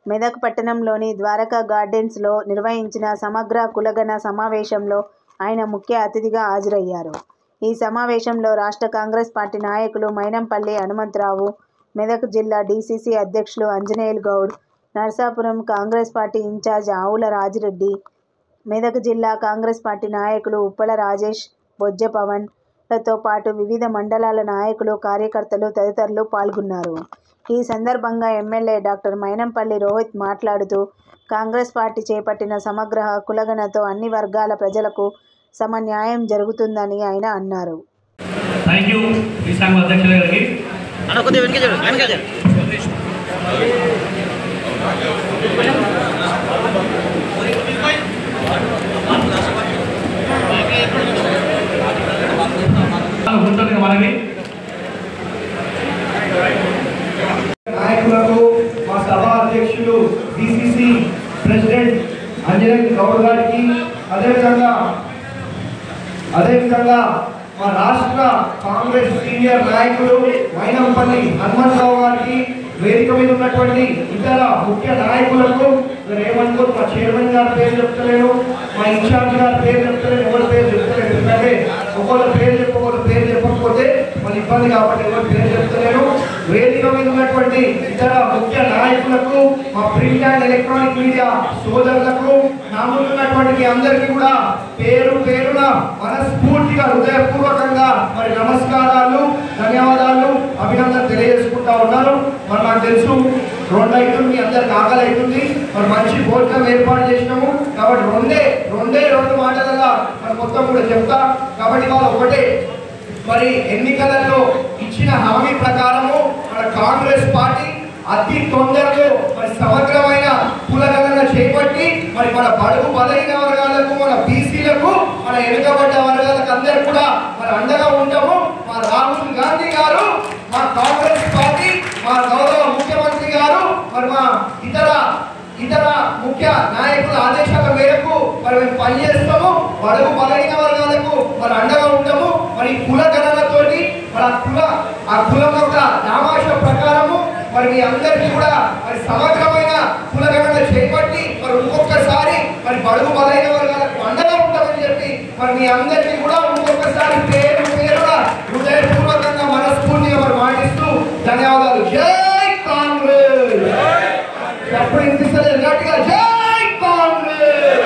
మెదక్ పట్టణంలోని ద్వారకా గార్డెన్స్లో నిర్వహించిన సమగ్ర కులగణ సమావేశంలో ఆయన ముఖ్య అతిథిగా హాజరయ్యారు. ఈ సమావేశంలో రాష్ట్ర కాంగ్రెస్ పార్టీ నాయకులు మైనంపల్లి హనుమంతరావు, మెదక్ జిల్లా డీసీసీ అధ్యక్షులు ఆంజనేయులు గౌడ్, నర్సాపురం కాంగ్రెస్ పార్టీ ఇన్ఛార్జ్ ఆవుల రాజిరెడ్డి, మెదక్ జిల్లా కాంగ్రెస్ పార్టీ నాయకులు ఉప్పల రాజేష్, బొజ్జ పవన్ లతో పాటు వివిధ మండలాల నాయకులు, కార్యకర్తలు తదితరులు పాల్గొన్నారు. ఈ సందర్భంగా ఎమ్మెల్యే డాక్టర్ మైనంపల్లి రోహిత్ మాట్లాడుతూ కాంగ్రెస్ పార్టీ చేపట్టిన సమగ్ర కులగణతో అన్ని వర్గాల ప్రజలకు సమన్యాయం జరుగుతుందని ఆయన అన్నారు. థ్యాంక్ యూ ఈ సంఘం అధ్యక్షుల గారికి అన్న కొద్దిగా వెనక జరు వెనక జరు ఉంటుంది మనది నాయకులకు మా సభా అధ్యక్షులు డిసిసి ప్రెసిడెంట్ అంజనేయ గౌడ్ గారికి అదేవిధంగా అదేవిధంగా మా రాష్ట్ర కాంగ్రెస్ సీనియర్ నాయకులు మైనంపల్లి హనుమంతరావు గారికి వేదిక మీద ఉన్నటువంటి ఇతర ముఖ్య నాయకులకు మీరు ఏమనుకోరు మా చైర్మన్ గారి పేరు చెప్తలేను మా ఇన్ఛార్జ్ గారి పేరు చెప్తలేను ఎవరి పేరు చెప్తలేను ఎందుకంటే ఒకళ్ళ పేరు చెప్ప ఒకళ్ళ పేరు చెప్పకపోతే మన ఇబ్బంది కాబట్టి ఎవరి పేరు చెప్తలేను వేదిక మీద ఉన్నటువంటి ఇతర ముఖ్య నాయకులకు మా ప్రింట్ అండ్ ఎలక్ట్రానిక్ మీడియా సోదరులకు నా ముందు ఉన్నటువంటి మీ అందరికీ కూడా పేరు పేరున మనస్ఫూర్తిగా హృదయపూర్వకంగా మరి నమస్కారాలు ధన్యవాదాలు అభినందన తెలియజేసుకుంటా ఉన్నారు మరి నాకు తెలుసు రెండు అవుతుంది మీ అందరికి ఆకలి అవుతుంది మరి మంచి భోజనం ఏర్పాటు చేసినాము కాబట్టి రెండే రెండే రెండు మాటలలో మరి మొత్తం కూడా చెప్తా కాబట్టి వాళ్ళు ఒకటే మరి ఎన్నికలలో ఇచ్చిన హామీ ప్రకారము మన కాంగ్రెస్ పార్టీ అతి తొందరలో మరి సమగ్రమైన కులగణన చేపట్టి మరి మన బడుగు బలైన వర్గాలకు మన బీసీలకు మన వెనుకబడ్డ వర్గాలకు అందరు కూడా మరి అండగా ఉంటాము మా రాహుల్ గాంధీ గారు మా కాంగ్రెస్ పార్టీ మా గౌరవ ముఖ్యమంత్రి గారు మరి మా ఇతర ఇతర ముఖ్య నాయకుల ఆదేశాల మేరకు మరి మేము పనిచేస్తాము బడుగు బలైన వర్గాలకు మరి అండగా ఉంటాము మరి కుల గణనతోటి మరి ఆ కుల ఆ కులం యొక్క నామాష ప్రకారము మరి మీ అందరికీ కూడా మరి సమగ్రమైన కుల గణన చేపట్టి మరి ఇంకొకసారి మరి బడుగు బలైన వర్గాలకు అండగా ఉంటామని చెప్పి మరి మీ అందరికీ కూడా ఇంకొకసారి పేరు పేరున హృదయపూర్వకంగా మనస్ఫూర్తిగా మరి మాటిస్తూ ధన్యవాదాలు జై కాంగ్రెస్ ఎప్పుడు వినిపిస్తలేదు గట్టిగా జై కాంగ్రెస్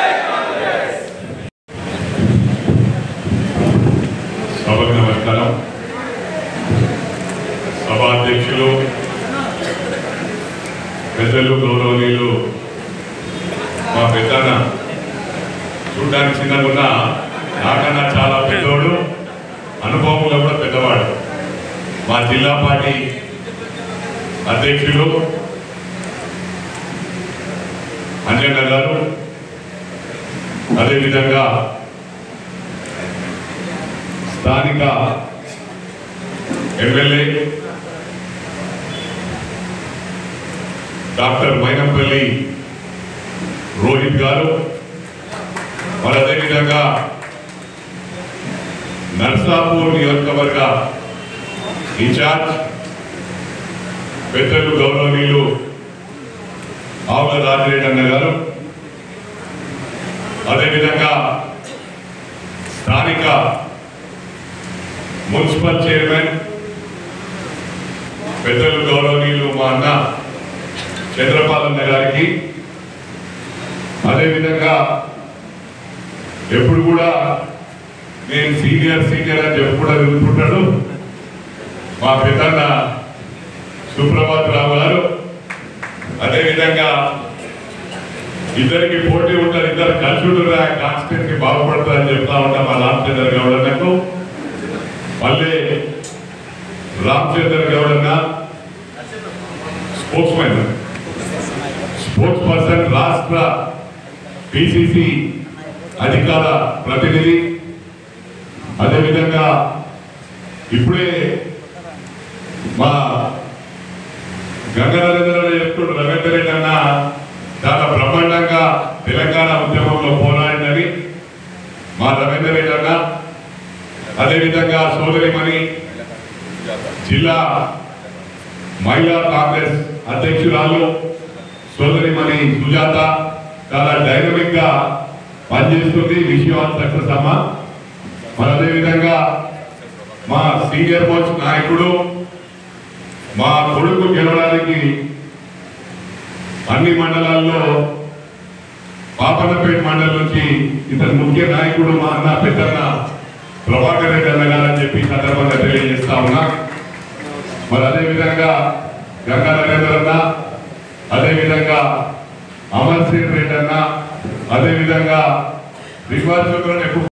సభకు నమస్కారం సభాధ్యక్షులు పెద్దలు గౌరవనీయులు మా పెద్దన్న చూడడానికి చిన్నగున్న నాకన్నా చాలా పెద్దోడు అనుభవంలో కూడా పెద్దవాడు మా జిల్లా పార్టీ అధ్యక్షులు అంజన్న గారు అదేవిధంగా స్థానిక ఎమ్మెల్యే డాక్టర్ మైనంపల్లి రోహిత్ గారు మరి అదేవిధంగా నర్సాపూర్ నియోజకవర్గ ఇన్ఛార్జ్ పెద్దలు గౌరవనీయులు ఆవుల రాజిరెడ్డి అన్న గారు అదేవిధంగా స్థానిక మున్సిపల్ చైర్మన్ పెద్దలు గౌరవనీయులు మా అన్న చంద్రపాలన్న గారికి అదేవిధంగా ఎప్పుడు కూడా నేను సీనియర్ సీనియర్ అని చెప్పి కూడా తిరుగుతుంటాడు మా పెద్దన్న సుప్రభాత్ రావు గారు అదేవిధంగా ఇద్దరికి పోటీ ఉంటారు ఇద్దరు కలిసి ఉంటారు ఆ కాన్స్టిట్యూన్సీ బాగుపడతారని చెప్తా ఉంటాం మా రామచంద్ర గౌడ్ అన్నకు మళ్ళీ రామచంద్ర గౌడ్ అన్న స్పోర్ట్స్ మ్యాన్ స్పోర్ట్స్ పర్సన్ రాష్ట్ర పిసిసి అధికార ప్రతినిధి అదేవిధంగా ఇప్పుడే మా గంగానరేంద్ర చెప్తుడు రవీంద్ర రెడ్డి అన్న చాలా బ్రహ్మాండంగా తెలంగాణ ఉద్యమంలో పోరాడినని మా రవీంద్ర రెడ్డి అన్న అదేవిధంగా సోదరిమణి జిల్లా మహిళా కాంగ్రెస్ అధ్యక్షురాలు సోదరి మని సుజాత చాలా డైనమిక్ గా పనిచేస్తుంది విషయం సక్సెస్ అమ్మ మరి అదేవిధంగా మా సీనియర్ మోస్ట్ నాయకుడు మా కొడుకు గెలవడానికి అన్ని మండలాల్లో పాపన్నపేట మండలం నుంచి ఇతను ముఖ్య నాయకుడు మా అన్న పెద్దన్న ప్రభాకర్ రెడ్డి అన్న గారని చెప్పి ఈ సందర్భంగా తెలియజేస్తా ఉన్నా మరి అదే విధంగా గంగా నరేంద్ర అన్న అదే విధంగా అమర్ సింగ్ రెడ్డి అన్న అదే విధంగా రివర్స్ ఎక్కువ